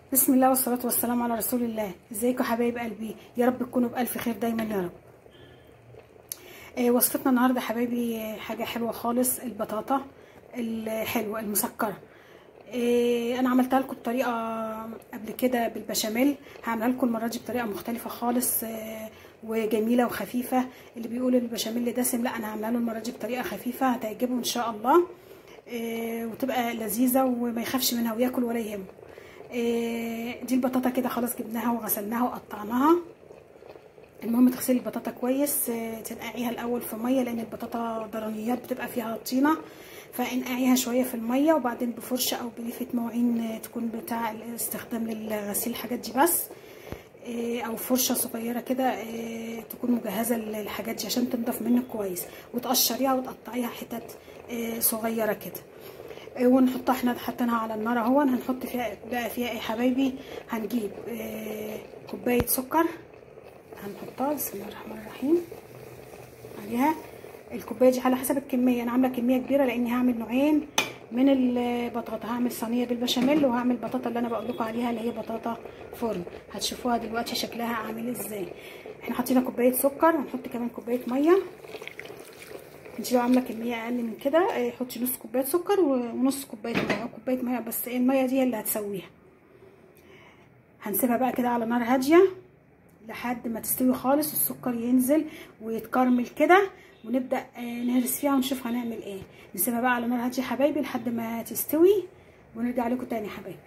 بسم الله والصلاة والسلام على رسول الله ازيكم حبايب قلبي يا رب تكونوا بألف خير دايما يا رب آه وصفتنا النهاردة حبايبي آه، حاجة حلوة خالص البطاطا الحلوة المسكرة آه انا عملتها لكم بطريقة قبل كده بالبشاميل هعملها لكم المرة دي بطريقة مختلفة خالص آه وجميلة وخفيفة اللي بيقول البشاميل دسم لا انا هعملها له المرة دي بطريقة خفيفة هتعجبه ان شاء الله آه وتبقى لذيذة وما يخافش منها وياكل ولا يهمه آه، دي البطاطا كده خلاص جبناها وغسلناها وقطعناها المهم تغسلي البطاطا كويس آه، تنقعيها الاول في ميه لان البطاطا ضرنيات بتبقى فيها طينه فانقعيها شويه في الميه وبعدين بفرشه او بليفه مواعين آه، تكون بتاع الاستخدام للغسيل الحاجات دي بس آه، او فرشه صغيره كده آه، تكون مجهزه للحاجات دي عشان تنضف منك كويس وتقشريها وتقطعيها حتت آه، صغيره كده آه، ونحطها احنا حاطينها على النار اهو هنحط فيها بقى فيها ايه حبايبي هنجيب آه، كوبايه سكر هنحطها بسم الله الرحمن الرحيم عليها الكوبايه دي على حسب الكميه انا عامله كميه كبيره لاني هعمل نوعين من البطاطا هعمل صينيه بالبشاميل وهعمل البطاطا اللي انا بقول لكم عليها اللي هي بطاطا فرن هتشوفوها دلوقتي شكلها عامل ازاي احنا حطينا كوبايه سكر هنحط كمان كوبايه ميه انت لو عامله كميه اقل من كده اه، حطي نص كوبايه سكر ونص كوبايه ميه او كوبايه ميه بس ايه الميه دي هي اللي هتسويها هنسيبها بقى كده على نار هاديه لحد ما تستوي خالص السكر ينزل ويتكرمل كده ونبدا اه، نهرس فيها ونشوف هنعمل ايه نسيبها بقى على نار هاديه حبايبي لحد ما تستوي ونرجع لكم تاني حبايبي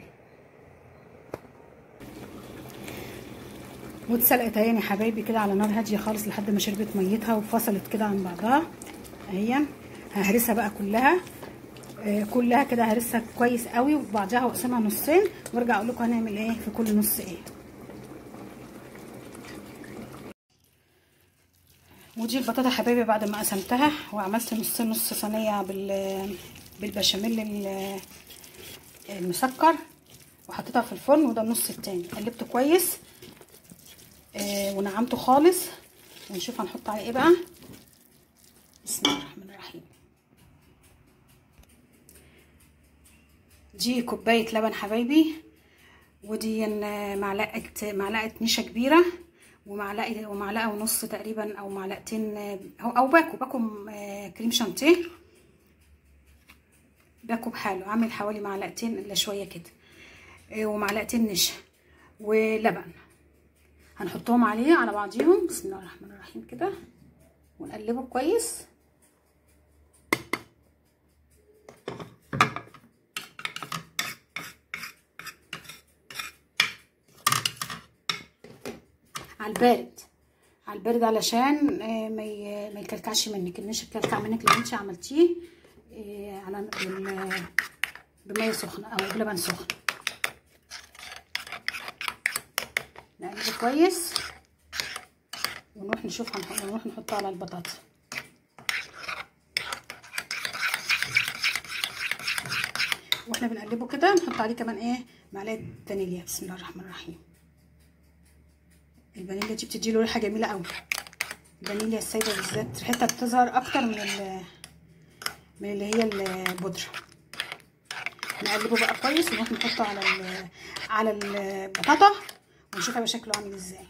واتسلقت اهي يا حبايبي كده على نار هاديه خالص لحد ما شربت ميتها وفصلت كده عن بعضها اهي ههرسها بقى كلها آه كلها كده هرسها كويس قوي وبعدها واقسمها نصين وارجع اقول لكم هنعمل ايه في كل نص ايه ودي البطاطا حبايبي بعد ما قسمتها وعملت نص نص صينيه بال بالبشاميل ال- المسكر وحطيتها في الفرن وده النص التاني قلبته كويس آه ونعمته خالص ونشوف هنحط عليه ايه بقى بسم الله الرحمن الرحيم دي كوبايه لبن حبايبي ودي معلقه معلقه نشا كبيره ومعلقه ومعلقه ونص تقريبا او معلقتين او او باكو باكو كريم شانتيه باكو بحاله عامل حوالي معلقتين الا شويه كده ومعلقتين نشا ولبن هنحطهم عليه على بعضيهم بسم الله الرحمن الرحيم كده ونقلبه كويس على البارد على البارد علشان ما ما يكلكعش منك النشا يكلكع منك لو انت عملتيه على بميه سخنه او بلبن سخن نقلبه كويس ونروح نشوف هنحط نروح نحطه على البطاطا واحنا بنقلبه كده نحط عليه كمان ايه معلقه فانيليا بسم الله الرحمن الرحيم الفانيليا دي بتدي له ريحه جميله قوي الفانيليا السايده بالذات ريحتها بتظهر اكتر من ال من اللي هي البودره نقلبه بقى كويس ونروح نحطه على ال على البطاطا ونشوف هيبقى شكله عامل ازاي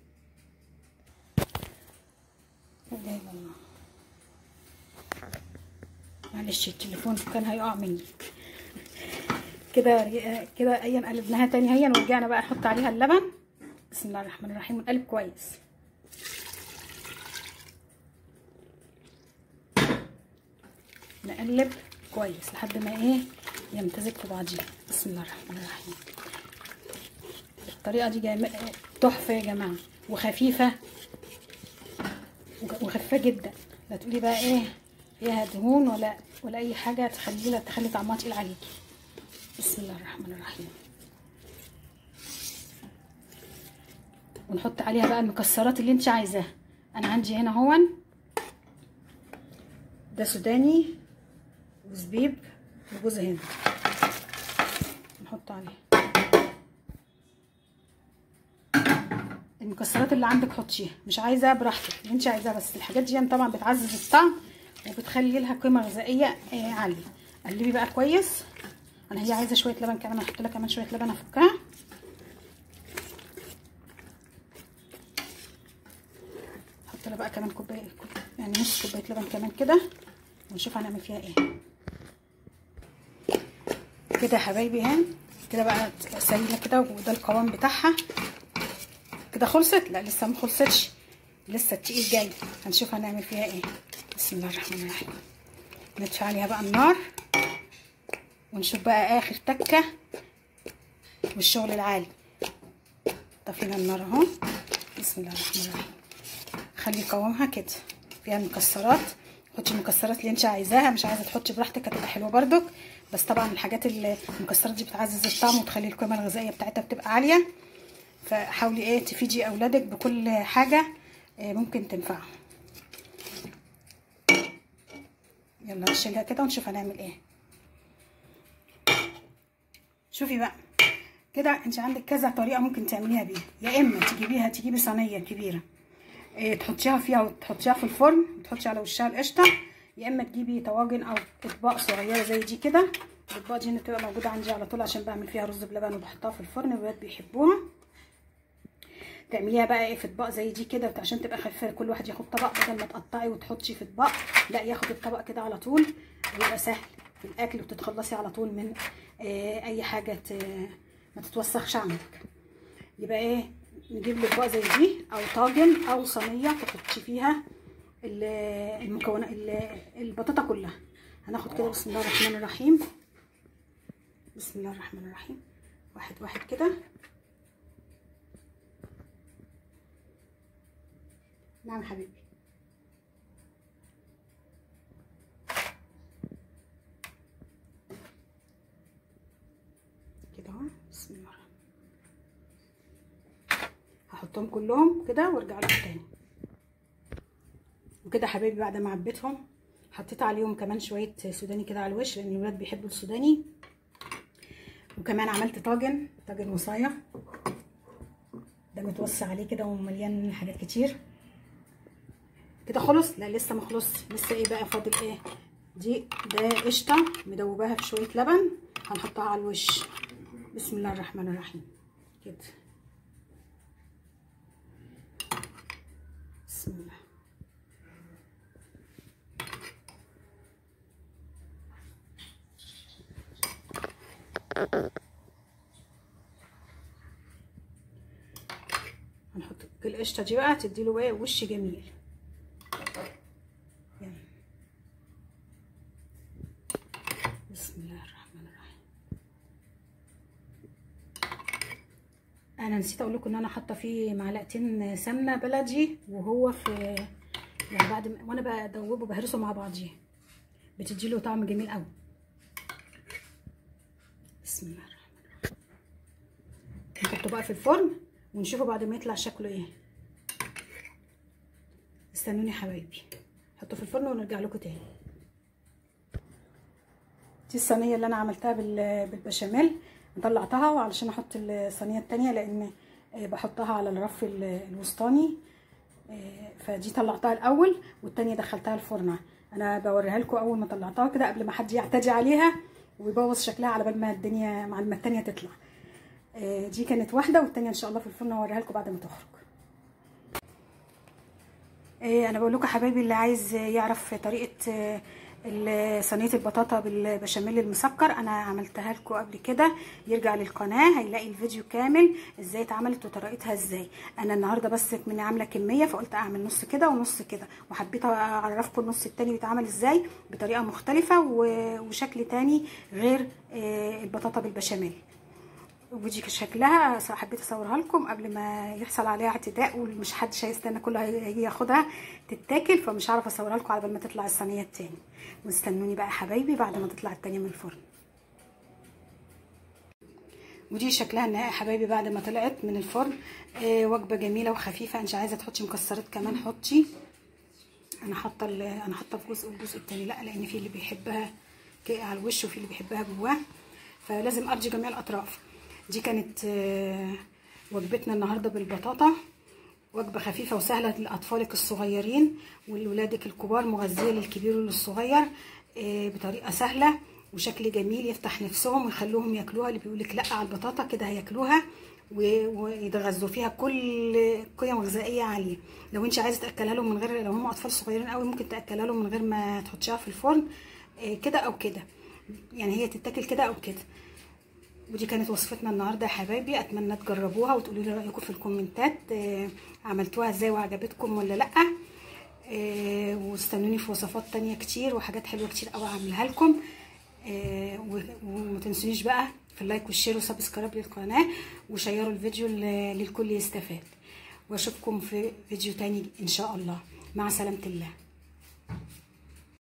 معلش التليفون كان هيقع مني كده كده ايا قلبناها تاني هي ورجعنا بقى نحط عليها اللبن بسم الله الرحمن الرحيم ونقلب كويس نقلب كويس لحد ما ايه يمتزج في بعضيه بسم الله الرحمن الرحيم الطريقه دي جم... تحفه يا جماعه وخفيفه وخفيفه جدا لا تقولي بقى ايه فيها دهون ولا ولا اي حاجه تخلي تخلي طعمها تقيل عليكي بسم الله الرحمن الرحيم ونحط عليها بقى المكسرات اللي انت عايزاها انا عندي هنا هون ده سوداني وزبيب وجوز هند نحط عليه المكسرات اللي عندك حطيها مش عايزاها براحتك اللي انت عايزاها بس الحاجات دي طبعا بتعزز الطعم وبتخلي لها قيمه غذائيه عاليه قلبي بقى كويس انا هي عايزه شويه لبن كمان احط لها كمان شويه لبن افكها بقى كمان كوبايه يعني نص كوبايه لبن كمان كده ونشوف هنعمل فيها ايه كده يا حبايبي اهي كده بقى سايله كده وده القوام بتاعها كده خلصت لا لسه ما خلصتش لسه التقيل جاي هنشوف هنعمل فيها ايه بسم الله الرحمن الرحيم نطفي عليها بقى النار ونشوف بقى اخر تكه والشغل العالي طفينا النار اهو بسم الله الرحمن الرحيم خلي قوامها كده فيها مكسرات حطي المكسرات اللي انت عايزاها مش عايزه تحطي براحتك هتبقى حلوه بردك بس طبعا الحاجات اللي المكسرات دي بتعزز الطعم وتخلي القيمه الغذائيه بتاعتها بتبقى عاليه فحاولي ايه تفيدي اولادك بكل حاجه إيه ممكن تنفعهم يلا نشيلها كده ونشوف هنعمل ايه شوفي بقى كده انت عندك كذا طريقه ممكن تعمليها بيها يا اما تجيبيها تجيبي صينيه كبيره إيه تحطيها فيها وتحطيها في الفرن وتحطي على وشها القشطه يا اما تجيبي طواجن او اطباق صغيره زي دي كده الاطباق دي بتبقى موجوده عندي على طول عشان بعمل فيها رز بلبن وبحطها في الفرن الولاد بيحبوها تعمليها بقى ايه في اطباق زي دي كده عشان تبقى خفيفه كل واحد ياخد طبق بدل ما تقطعي وتحطي في اطباق لا ياخد الطبق كده على طول ويبقى سهل في الاكل وتتخلصي على طول من إيه اي حاجه ما تتوسخش عندك يبقى ايه نجيب اطباق زي دي او طاجن او صينيه تحطي فيها المكونات البطاطا كلها هناخد كده بسم الله الرحمن الرحيم بسم الله الرحمن الرحيم واحد واحد كده نعم حبيبي كده اهو بسم الله هحطهم كلهم كده وارجع لكم تاني وكده حبايبي بعد ما عبيتهم حطيت عليهم كمان شويه سوداني كده على الوش لان الولاد بيحبوا السوداني وكمان عملت طاجن طاجن وصايه ده متوسع عليه كده ومليان حاجات كتير كده خلص لا لسه ما خلصش لسه ايه بقى فاضل ايه دي ده قشطه مدوباها في شويه لبن هنحطها على الوش بسم الله الرحمن الرحيم كده بسم الله هنحط القشطه دي بقى تديله ايه وش جميل يعني. بسم الله الرحمن الرحيم انا نسيت اقول لكم ان انا حاطه فيه معلقتين سمنه بلدي وهو في يعني بعد ما وانا بدوبه بهرسه مع بعضيه بتدي له طعم جميل قوي بسم الله الرحمن الرحيم نحطه بقى في الفرن ونشوفه بعد ما يطلع شكله ايه استنوني يا حبايبي حطه في الفرن ونرجع لكم تاني دي الصينيه اللي انا عملتها بالبشاميل طلعتها وعلشان احط الصينيه التانية لان بحطها على الرف الوسطاني فدي طلعتها الاول والتانية دخلتها الفرن انا بوريها لكم اول ما طلعتها كده قبل ما حد يعتدي عليها ويبوظ شكلها على بال ما الدنيا مع ما التانية تطلع دي كانت واحده والتانية ان شاء الله في الفرن هوريها لكم بعد ما تخرج انا بقول لكم حبايبي اللي عايز يعرف طريقه صينيه البطاطا بالبشاميل المسكر انا عملتها لكم قبل كده يرجع للقناه هيلاقي الفيديو كامل ازاي اتعملت وطريقتها ازاي انا النهارده بس من عامله كميه فقلت اعمل نص كده ونص كده وحبيت اعرفكم النص التاني بيتعمل ازاي بطريقه مختلفه وشكل تاني غير البطاطا بالبشاميل ودي شكلها حبيت اصورها لكم قبل ما يحصل عليها اعتداء ومش حدش هيستنى كله هيجي ياخدها تتاكل فمش هعرف اصورها لكم على بال ما تطلع الصينيه التاني واستنوني بقى حبايبي بعد ما تطلع التانيه من الفرن ودي شكلها النهائي حبايبي بعد ما طلعت من الفرن آه وجبه جميله وخفيفه انت عايزه تحطي مكسرات كمان حطي انا حاطه انا حاطه في جزء والجزء التاني لا لان في اللي بيحبها على الوش وفي اللي بيحبها جواه فلازم ارجي جميع الاطراف دي كانت وجبتنا النهارده بالبطاطا وجبه خفيفه وسهله لاطفالك الصغيرين ولولادك الكبار مغذيه للكبير وللصغير بطريقه سهله وشكل جميل يفتح نفسهم ويخلوهم ياكلوها اللي بيقولك لا على البطاطا كده هياكلوها و- ويتغذوا فيها كل قيم غذائيه عاليه لو انت عايزه تاكلها لهم من غير لو هم اطفال صغيرين قوي ممكن تاكلها لهم من غير ما تحطيها في الفرن آه، كده او كده يعني هي تتاكل كده او كده ودي كانت وصفتنا النهارده يا حبايبي اتمنى تجربوها وتقولوا لي رايكم في الكومنتات آه، عملتوها ازاي وعجبتكم ولا لا آه، واستنوني في وصفات تانية كتير وحاجات حلوه كتير قوي اعملها لكم آه، و- وما تنسونيش بقى في اللايك والشير وسبسكرايب للقناه وشيروا الفيديو ل- للكل يستفاد واشوفكم في فيديو تاني ان شاء الله مع سلامه الله